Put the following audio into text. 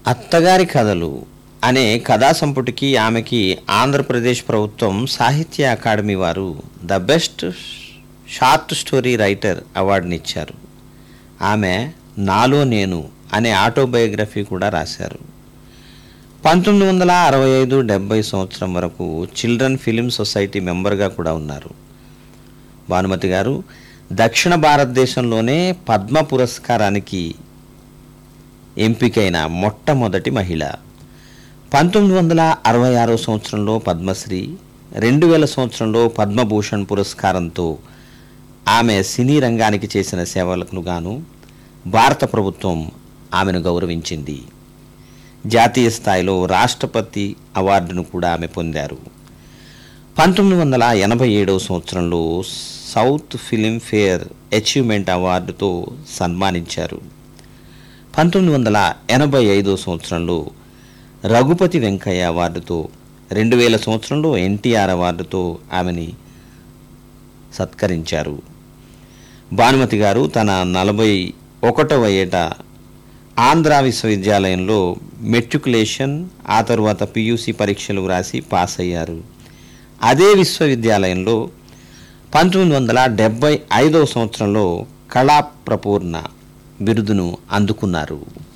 అత్తగారి కథలు అనే కథా సంపుటికి ఆమెకి ఆంధ్రప్రదేశ్ ప్రభుత్వం సాహిత్య అకాడమీ వారు the best short story writer అవార్డునిచ్చారు ఆమె నాలో నేను అనే ఆటోబయోగ్రఫీ కూడా రాశారు పంతొమ్మిది వందల అరవై ఐదు డెబ్బై సంవత్సరం వరకు చిల్డ్రన్ ఫిలిం సొసైటీ మెంబర్గా కూడా ఉన్నారు భానుమతి గారు దక్షిణ భారతదేశంలోనే పద్మ పురస్కారానికి ఎంపికైన మొట్టమొదటి మహిళ పంతొమ్మిది వందల అరవై ఆరో సంవత్సరంలో పద్మశ్రీ రెండు వేల సంవత్సరంలో పద్మభూషణ్ పురస్కారంతో ఆమె సినీ రంగానికి చేసిన సేవలకు గాను భారత ప్రభుత్వం ఆమెను గౌరవించింది జాతీయ స్థాయిలో రాష్ట్రపతి అవార్డును కూడా ఆమె పొందారు పంతొమ్మిది వందల ఎనభై ఏడవ సంవత్సరంలో సౌత్ ఫిలిం ఫేర్ అచీవ్మెంట్ అవార్డుతో సన్మానించారు పంతొమ్మిది వందల ఎనభై ఐదో సంవత్సరంలో రఘుపతి వెంకయ్య అవార్డుతో రెండు వేల సంవత్సరంలో ఎన్టీఆర్ అవార్డుతో ఆమెని సత్కరించారు భానుమతి గారు తన నలభై ఒకటవ ఏట ఆంధ్ర విశ్వవిద్యాలయంలో మెట్రికులేషన్ ఆ తరువాత పియూసి పరీక్షలు రాసి పాస్ అయ్యారు అదే విశ్వవిద్యాలయంలో పంతొమ్మిది వందల డెబ్భై ఐదవ సంవత్సరంలో కళా ప్రపూర్ణ బిరుదును అందుకున్నారు